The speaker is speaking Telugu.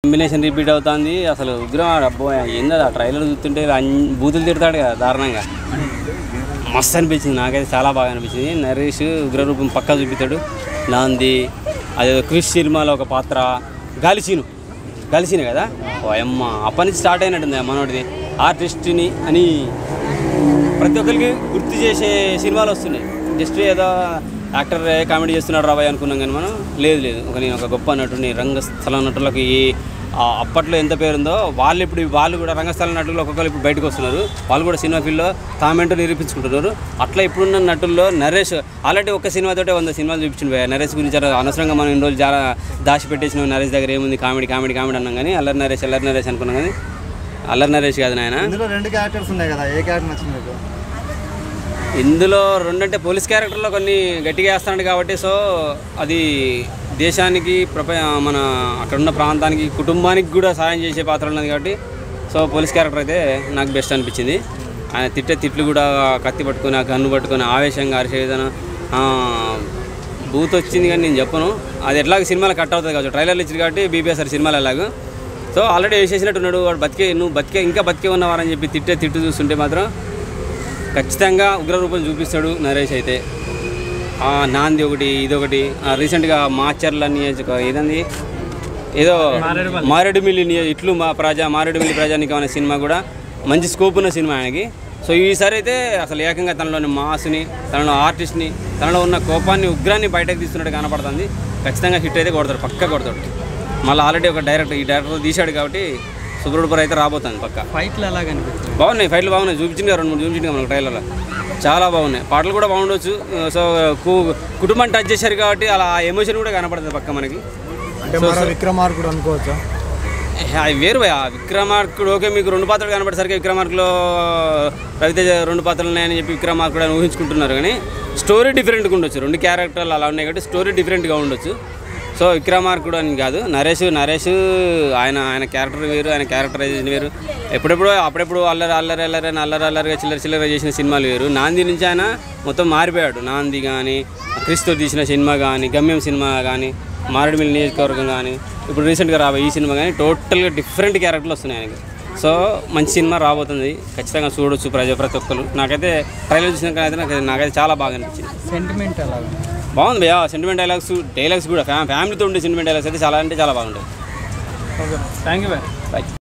కాంబినేషన్ రిపీట్ అవుతుంది అసలు ఉగ్రం అబ్బో ఏందో ఆ ట్రైలర్ చూస్తుంటే అన్ని బూతులు తిడతాడు కదా దారుణంగా మస్తు అనిపించింది నాకైతే చాలా బాగా అనిపించింది నరేష్ ఉగ్రరూపం పక్కా చూపిస్తాడు నాంది అదే క్రిష్ సినిమాలో ఒక పాత్ర గాలిసీను గాలిసీను కదా ఓ అమ్మ అప్పటి నుంచి స్టార్ట్ అయినట్టుంది ఆ మనోడిది ఆర్టిస్ట్ని అని ప్రతి ఒక్కరికి గుర్తు చేసే సినిమాలు వస్తున్నాయి జస్ట్ ఏదో యాక్టర్ కామెడీ చేస్తున్నాడు రాబాయ్ అనుకున్నాం కానీ మనం లేదు లేదు ఒక నేను ఒక గొప్ప నటుని రంగస్థల నటులకు ఈ ఆ అప్పట్లో ఎంత పేరుందో వాళ్ళు ఇప్పుడు వాళ్ళు కూడా రంగస్థల నటులు ఒక్కొక్కరు ఇప్పుడు బయటకు వస్తున్నారు వాళ్ళు కూడా సినిమా ఫీల్డ్లో తామేంటో నిరూపించుకుంటున్నారు అట్లా ఇప్పుడున్న నటుల్లో నరేష్ ఆల్రెడీ ఒక సినిమాతోటే వంద సినిమాలు చూపించింది భయ్యా. నరేష్ గురించి అలా అనవసరంగా మనం ఇన్ని రోజులు చాలా దాచి పెట్టేసిన నరేష్ దగ్గర ఏముంది కామెడీ కామెడీ కామెడీ అన్నాం కానీ అల్లరి నరేష్ అల్లరి నరేష్ అనుకున్నాం కానీ అల్లరి నరేష్ కాదు నాయన ఇందులో రెండు క్యారెక్టర్స్ ఉన్నాయి కదా ఏ క్యారెక్టర్ నచ్చింది మీకు ఇందులో రెండంటే పోలీస్ క్యారెక్టర్లో కొన్ని గట్టిగా వేస్తున్నాడు కాబట్టి సో అది దేశానికి ప్రప మన అక్కడున్న ప్రాంతానికి కుటుంబానికి కూడా సాయం చేసే పాత్ర ఉన్నది కాబట్టి సో పోలీస్ క్యారెక్టర్ అయితే నాకు బెస్ట్ అనిపించింది ఆయన తిట్టే తిట్లు కూడా కత్తి పట్టుకొని ఆ గన్ను పట్టుకొని ఆవేశంగా అరిసే విధానం ఆ, బూత్ వచ్చింది కానీ నేను చెప్పను అది ఎట్లాగ సినిమాలో కట్ అవుతుంది కావచ్చు ట్రైలర్లు ఇచ్చింది కాబట్టి బీబీఎస్ఆర్ సినిమాలు ఎలాగో సో ఆల్రెడీ వేసేసినట్టున్నాడు వాడు బతికే నువ్వు బతికే ఇంకా బతికే ఉన్నవారని చెప్పి తిట్టే తిట్టు చూస్తుంటే మాత్రం ఖచ్చితంగా ఉగ్రరూపం చూపిస్తాడు నరేష్ అయితే ఆ నాంది ఒకటి ఇదొకటి ఆ రీసెంట్గా మాచర్ల నియోజక ఏదంది ఏదో మారేడుమిల్లి నియో ఇట్లు మా ప్రజా మారేడుమిల్లి ప్రజానికి అనే సినిమా కూడా మంచి స్కోప్ ఉన్న సినిమా ఆయనకి సో ఈసారి అయితే అసలు ఏకంగా తనలోని మాస్ని తనలో ఆర్టిస్ట్ని తనలో ఉన్న కోపాన్ని ఉగ్రాన్ని బయటకు తీస్తున్నట్టు కనపడుతుంది ఖచ్చితంగా హిట్ అయితే కొడతాడు పక్క కొడతాడు మళ్ళీ ఆల్రెడీ ఒక డైరెక్టర్ ఈ డైరెక్టర్ తీశాడు కాబట్టి సూపర్ డూపర్ అయితే రాబోతుంది పక్క ఫైట్లు ఎలా కనిపిస్తుంది బాగున్నాయి ఫైట్లు బాగున్నాయి చూపించింది రెండు మూడు చూపించింది మనకు ట్రైలర్లో చాలా బాగున్నాయి పాటలు కూడా బాగుండొచ్చు సో కు- కుటుంబాన్ని టచ్ చేశారు కాబట్టి అలా ఎమోషన్ కూడా కనపడుతుంది పక్క మనకి అంటే మన విక్రమార్కుడు అనుకోవచ్చా ఏ, అవి వేరు భయ్యా. విక్రమార్కుడు ఓకే మీకు రెండు పాత్రలు కనపడేసరికి విక్రమార్కులో రవితేజ రెండు పాత్రలు ఉన్నాయని చెప్పి విక్రమార్కుడు అని ఊహించుకుంటున్నారు కానీ స్టోరీ డిఫరెంట్గా ఉండొచ్చు రెండు క్యారెక్టర్లు అలా ఉన్నాయి కాబట్టి స్టోరీ డిఫరెంట్గా ఉండొచ్చు సో విక్రమార్కుడు అని కాదు నరేష్ నరేష్ ఆయన ఆయన క్యారెక్టర్ వేరు ఆయన క్యారెక్టరైజేషన్ వేరు ఎప్పుడెప్పుడు అప్పుడెప్పుడు అల్లరి అల్లరి అల్లరి అని అల్లరి అల్లరిగా చిల్లర చిల్లర చేసిన సినిమాలు వేరు నాంది నుంచి ఆయన మొత్తం మారిపోయాడు నాంది కానీ క్రిస్తో తీసిన సినిమా కానీ గమ్యం సినిమా కానీ మారేడుమిల్లి నియోజకవర్గం కానీ ఇప్పుడు రీసెంట్గా రాబోయే ఈ సినిమా కానీ టోటల్గా డిఫరెంట్ క్యారెక్టర్లు వస్తున్నాయి ఆయనకి సో మంచి సినిమా రాబోతుంది ఖచ్చితంగా చూడొచ్చు ప్రజ ప్రతి ఒక్కరు నాకైతే ట్రైలర్ చూసిన కానీ అయితే నాకు నాకైతే చాలా బాగా అనిపించింది సెంటిమెంట్ ఎలా బాగుంది భయ్యా సెంటిమెంట్ డైలాగ్స్ డైలాగ్స్ కూడా ఫ్యా ఫ్యామిలీతో ఉండే సెంటిమెంట్ డైలాగ్స్ అయితే చాలా అంటే చాలా బాగుంటాయి okay thank you bye bye